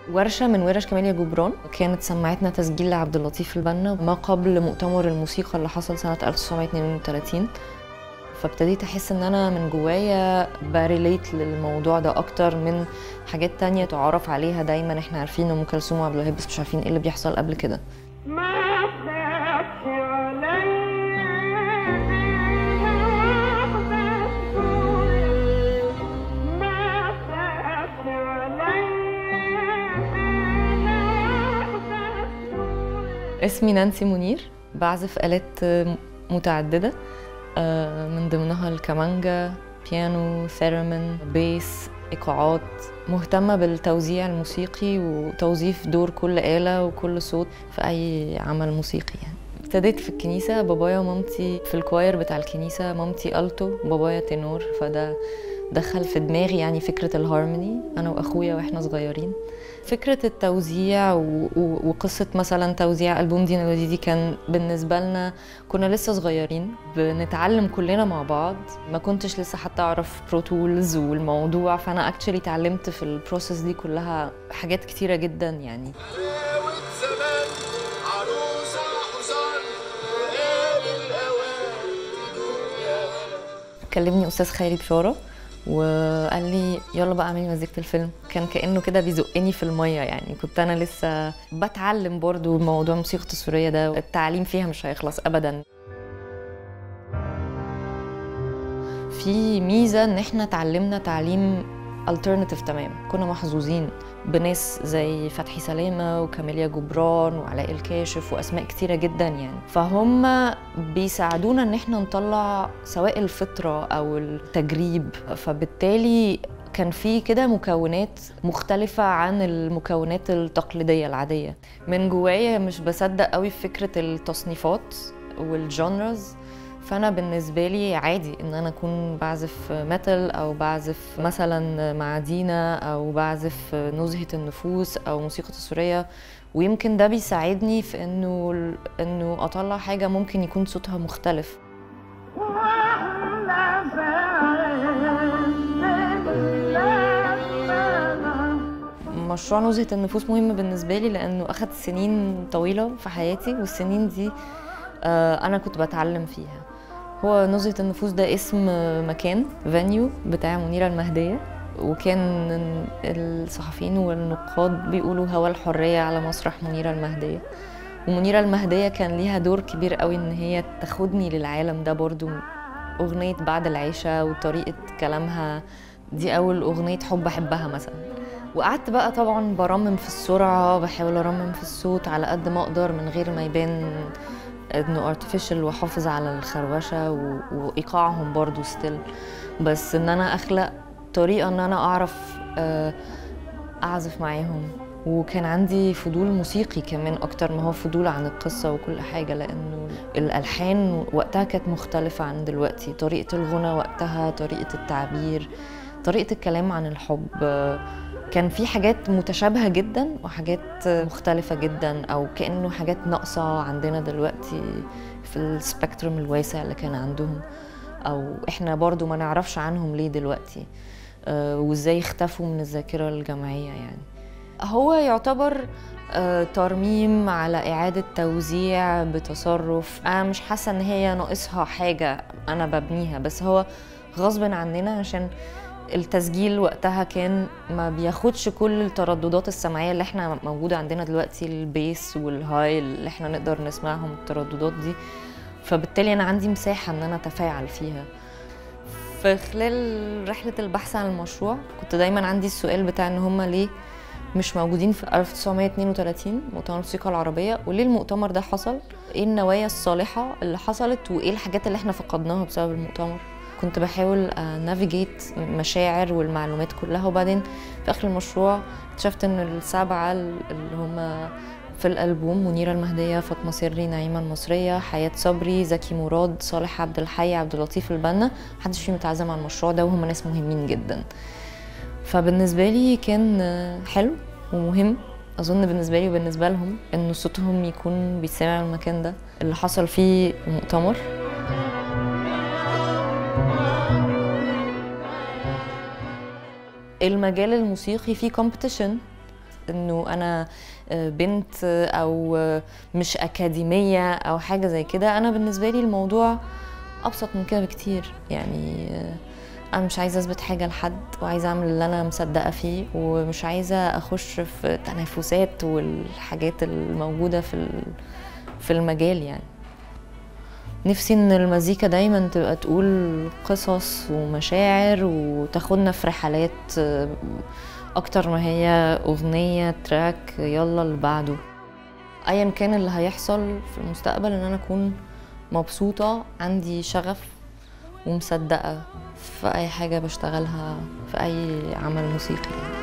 ورشة من ورش كاميليا جبران كانت سمعتنا تسجيل لعبد اللطيف البنا ما قبل مؤتمر الموسيقى اللي حصل سنة 1932 فابتديت احس ان انا من جوايا بريليت للموضوع ده اكتر من حاجات تانية تعرف عليها دايما احنا عارفين ام كلثوم وعبد الوهاب بس مش عارفين ايه اللي بيحصل قبل كده ما تبكي علي ما تبكي علي اسمي نانسي منير بعزف آلات متعددة آه، من ضمنها الكمانجا بيانو ثيرمين بيس ايقاعات مهتمة بالتوزيع الموسيقي وتوظيف دور كل آلة وكل صوت في أي عمل موسيقي يعني ابتديت في الكنيسة بابايا ومامتي في الكواير بتاع الكنيسة مامتي ألتو بابايا تينور فده دخل في دماغي يعني فكرة الهارموني أنا وأخويا وإحنا صغيرين فكرة التوزيع و... و... وقصة مثلا توزيع ألبوم دينا الوديدي كان بالنسبة لنا كنا لسه صغيرين بنتعلم كلنا مع بعض ما كنتش لسه حتى أعرف برو تولز والموضوع فأنا اكشلي اتعلمت في البروسيس دي كلها حاجات كتيرة جدا يعني حلاوة زمان عروسة حصان وقال الأوان دنيا كلمني استاذ خيري بشاره وقال لي يلا بقى اعملي مزيكه الفيلم كان كانه كده بيزقني في الميه يعني كنت انا لسه بتعلم برضو موضوع موسيقى التصويريه ده التعليم فيها مش هيخلص ابدا في ميزه ان احنا اتعلمنا تعليم الترناتيف تمام كنا محظوظين بناس زي فتحي سلامة وكاميليا جبران وعلاء الكاشف وأسماء كتيرة جدا يعني فهم بيساعدونا إن احنا نطلع سواء الفطرة أو التجريب فبالتالي كان في كده مكونات مختلفة عن المكونات التقليدية العادية من جوايا مش بصدق قوي في فكرة التصنيفات والجانرز فانا بالنسبه لي عادي ان انا اكون بعزف ميتال او بعزف مثلا مع دينا او بعزف نزهه النفوس او موسيقى تصويريه ويمكن ده بيساعدني في انه انه اطلع حاجه ممكن يكون صوتها مختلف واحنا في مشروع نزهة النفوس مهم بالنسبة لي لأنه أخد سنين طويلة في حياتي والسنين دي آه، أنا كنت بتعلم فيها هو نزهة النفوس ده اسم مكان فانيو بتاع منيرة المهدية وكان الصحفيين والنقاد بيقولوا هوا الحرية على مسرح منيرة المهدية ومنيرة المهدية كان ليها دور كبير قوي ان هي تاخدني للعالم ده برضو أغنية بعد العيشة وطريقة كلامها دي أول أغنية حب أحبها مثلا وقعدت بقى طبعا برمم في السرعة بحاول أرمم في الصوت على قد ما أقدر من غير ما يبان انه artificial واحافظ على الخروشه و... وايقاعهم برضو ستيل بس ان انا اخلق طريقه ان انا اعرف آه، اعزف معاهم وكان عندي فضول موسيقي كمان اكتر ما هو فضول عن القصه وكل حاجه لانه الالحان وقتها كانت مختلفه عن دلوقتي طريقه الغنى وقتها طريقه التعبير طريقه الكلام عن الحب آه، كان في حاجات متشابهة جدا وحاجات مختلفة جدا أو كأنه حاجات ناقصة عندنا دلوقتي في السبيكتروم الواسع اللي كان عندهم أو إحنا برضو ما نعرفش عنهم ليه دلوقتي آه، وإزاي اختفوا من الذاكرة الجمعية يعني هو يعتبر آه، ترميم على إعادة توزيع بتصرف أنا مش حاسة إن هي ناقصها حاجة أنا ببنيها بس هو غصب عننا عشان التسجيل وقتها كان ما بياخدش كل الترددات السمعيه اللي احنا موجوده عندنا دلوقتي البيس والهاي اللي احنا نقدر نسمعهم الترددات دي فبالتالي انا عندي مساحه ان انا اتفاعل فيها في خلال رحله البحث عن المشروع كنت دايما عندي السؤال بتاع ان هم ليه مش موجودين في 1932 مؤتمر الموسيقى العربية وليه المؤتمر ده حصل ايه النوايا الصالحة اللي حصلت وايه الحاجات اللي احنا فقدناها بسبب المؤتمر كنت بحاول نافيجيت مشاعر والمعلومات كلها وبعدين في اخر المشروع اكتشفت ان السبعه اللي هم في الالبوم منيره المهديه فاطمه سري نعيمه المصريه حياه صبري زكي مراد صالح عبد الحي عبد اللطيف البنا محدش فيهم اتعزم على المشروع ده وهم ناس مهمين جدا فبالنسبه لي كان حلو ومهم اظن بالنسبه لي وبالنسبه لهم ان صوتهم يكون بيتسمع في المكان ده اللي حصل فيه المؤتمر المجال الموسيقي فيه كومبيتيشن انه انا آه، بنت آه، او آه، مش اكاديميه او حاجه زي كده انا بالنسبه لي الموضوع ابسط من كده بكتير يعني آه، انا مش عايزه اثبت حاجه لحد وعايزه اعمل اللي انا مصدقه فيه ومش عايزه اخش في تنافسات والحاجات الموجوده في ال- في المجال يعني نفسي ان المزيكا دايما تبقى تقول قصص ومشاعر وتاخدنا في رحلات آه، اكتر ما هي اغنيه تراك يلا اللي بعده ايا كان اللي هيحصل في المستقبل ان انا اكون مبسوطه عندي شغف ومصدقه في اي حاجه بشتغلها في اي عمل موسيقي